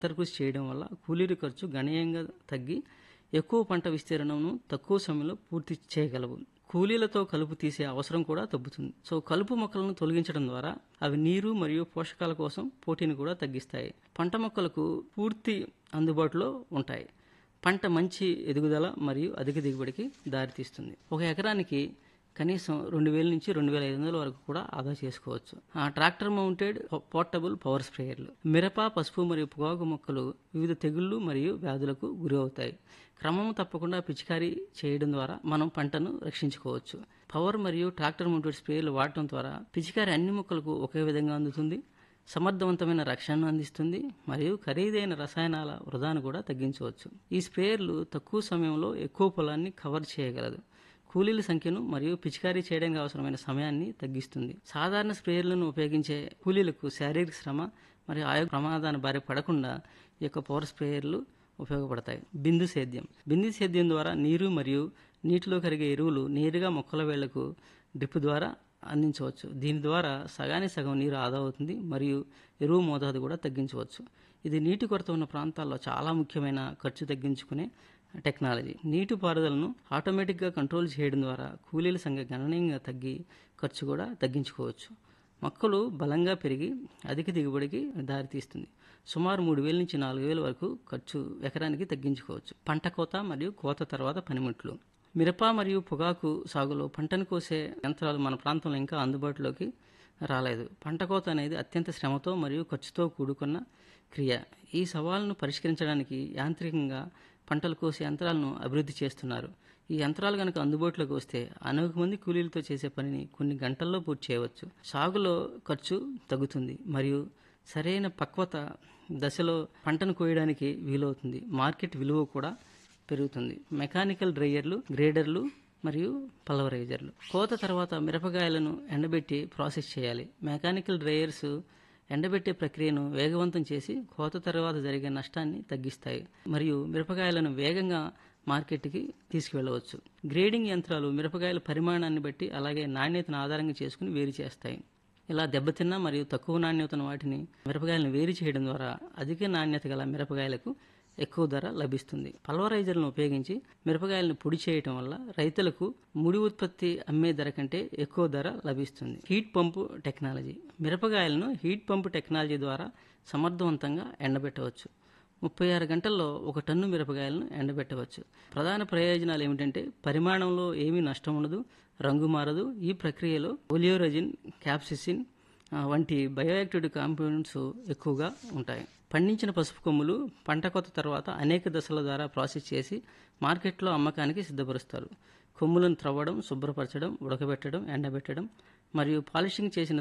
అంతర్కృషి చేయడం వల్ల కూలీల ఖర్చు గణనీయంగా తగ్గి ఎక్కువ పంట విస్తీర్ణంను తక్కువ సమయంలో పూర్తి చేయగలవు కూలీలతో కలుపు తీసే అవసరం కూడా తగ్గుతుంది సో కలుపు మొక్కలను తొలగించడం ద్వారా అవి నీరు మరియు పోషకాల కోసం పోటీని కూడా తగ్గిస్తాయి పంట మొక్కలకు పూర్తి అందుబాటులో ఉంటాయి పంట మంచి ఎదుగుదల మరియు అధిక దిగుబడికి దారితీస్తుంది ఒక ఎకరానికి కనీసం రెండు వేల నుంచి రెండు వేల ఐదు వందల వరకు కూడా ఆదా చేసుకోవచ్చు ఆ ట్రాక్టర్ మౌంటెడ్ పోర్టబుల్ పవర్ స్ప్రేయర్లు మిరప పసుపు మరియు పొగాకు మొక్కలు వివిధ తెగుళ్లు మరియు వ్యాధులకు గురి అవుతాయి క్రమం తప్పకుండా పిచికారీ చేయడం ద్వారా మనం పంటను రక్షించుకోవచ్చు పవర్ మరియు ట్రాక్టర్ మౌంటెడ్ స్ప్రేయర్లు వాడటం ద్వారా పిచికారీ అన్ని మొక్కలకు ఒకే విధంగా అందుతుంది సమర్థవంతమైన రక్షణను అందిస్తుంది మరియు ఖరీదైన రసాయనాల వృధాను కూడా తగ్గించవచ్చు ఈ స్ప్రేయర్లు తక్కువ సమయంలో ఎక్కువ పొలాన్ని కవర్ చేయగలదు కూలీల సంఖ్యను మరియు పిచికారీ చేయడానికి అవసరమైన సమయాన్ని తగ్గిస్తుంది సాధారణ స్ప్రేయర్లను ఉపయోగించే కూలీలకు శారీరక శ్రమ మరియు ఆయు ప్రమాదాన్ని బారి పడకుండా ఈ యొక్క పవర్ స్ప్రేయర్లు ఉపయోగపడతాయి బిందు సేద్యం బిందు సేద్యం ద్వారా నీరు మరియు నీటిలో కరిగే ఎరువులు నేరుగా మొక్కల వేళ్లకు డ్రిప్ ద్వారా అందించవచ్చు దీని ద్వారా సగానికి సగం నీరు ఆదా అవుతుంది మరియు ఎరువు మోతాదు కూడా తగ్గించవచ్చు ఇది నీటి కొరత ఉన్న ప్రాంతాల్లో చాలా ముఖ్యమైన ఖర్చు తగ్గించుకునే టెక్నాలజీ నీటి పారుదలను ఆటోమేటిక్గా కంట్రోల్ చేయడం ద్వారా కూలీల సంఖ్య గణనీయంగా తగ్గి ఖర్చు కూడా తగ్గించుకోవచ్చు మొక్కలు బలంగా పెరిగి అధిక దిగుబడికి దారితీస్తుంది సుమారు మూడు వేల నుంచి నాలుగు వేల వరకు ఖర్చు ఎకరానికి తగ్గించుకోవచ్చు పంట కోత మరియు కోత తర్వాత పనిముట్లు మిరప మరియు పొగాకు సాగులో పంటను కోసే యంత్రాలు మన ప్రాంతంలో ఇంకా అందుబాటులోకి రాలేదు పంట కోత అనేది అత్యంత శ్రమతో మరియు ఖర్చుతో కూడుకున్న క్రియ ఈ సవాలును పరిష్కరించడానికి యాంత్రికంగా పంటలు కోసే యంత్రాలను అభివృద్ధి చేస్తున్నారు ఈ యంత్రాలు కనుక అందుబాటులోకి వస్తే అనేక మంది కూలీలతో చేసే పనిని కొన్ని గంటల్లో పూర్తి చేయవచ్చు సాగులో ఖర్చు తగ్గుతుంది మరియు సరైన పక్వత దశలో పంటను కోయడానికి వీలవుతుంది మార్కెట్ విలువ కూడా పెరుగుతుంది మెకానికల్ డ్రైయర్లు గ్రేడర్లు మరియు పల్వరైజర్లు కోత తర్వాత మిరపకాయలను ఎండబెట్టి ప్రాసెస్ చేయాలి మెకానికల్ డ్రైయర్స్ ఎండబెట్టే ప్రక్రియను వేగవంతం చేసి కోత తర్వాత జరిగే నష్టాన్ని తగ్గిస్తాయి మరియు మిరపకాయలను వేగంగా మార్కెట్కి తీసుకువెళ్ళవచ్చు గ్రేడింగ్ యంత్రాలు మిరపకాయల పరిమాణాన్ని బట్టి అలాగే నాణ్యతను ఆధారంగా చేసుకుని వేరు చేస్తాయి ఇలా దెబ్బతిన్న మరియు తక్కువ నాణ్యత ఉన్న వాటిని మిరపకాయలను వేరు చేయడం ద్వారా అధిక నాణ్యత గల మిరపకాయలకు ఎక్కువ ధర లభిస్తుంది పల్వరైజర్లను ఉపయోగించి మిరపకాయలను పొడి చేయటం వల్ల రైతులకు ముడి ఉత్పత్తి అమ్మే ధర కంటే ఎక్కువ ధర లభిస్తుంది హీట్ పంపు టెక్నాలజీ మిరపకాయలను హీట్ పంపు టెక్నాలజీ ద్వారా సమర్థవంతంగా ఎండబెట్టవచ్చు ముప్పై ఆరు గంటల్లో ఒక టన్ను మిరపకాయలను ఎండబెట్టవచ్చు ప్రధాన ప్రయోజనాలు ఏమిటంటే పరిమాణంలో ఏమీ నష్టం ఉండదు రంగు మారదు ఈ ప్రక్రియలో ఒలియోరజిన్ క్యాప్సిసిన్ వంటి బయోయాక్టివ్ కాంపౌండ్స్ ఎక్కువగా ఉంటాయి పండించిన పసుపు కొమ్ములు పంట కొత్త తర్వాత అనేక దశల ద్వారా ప్రాసెస్ చేసి మార్కెట్లో అమ్మకానికి సిద్ధపరుస్తారు కొమ్ములను త్రవ్వడం శుభ్రపరచడం ఉడకబెట్టడం ఎండబెట్టడం మరియు పాలిషింగ్ చేసిన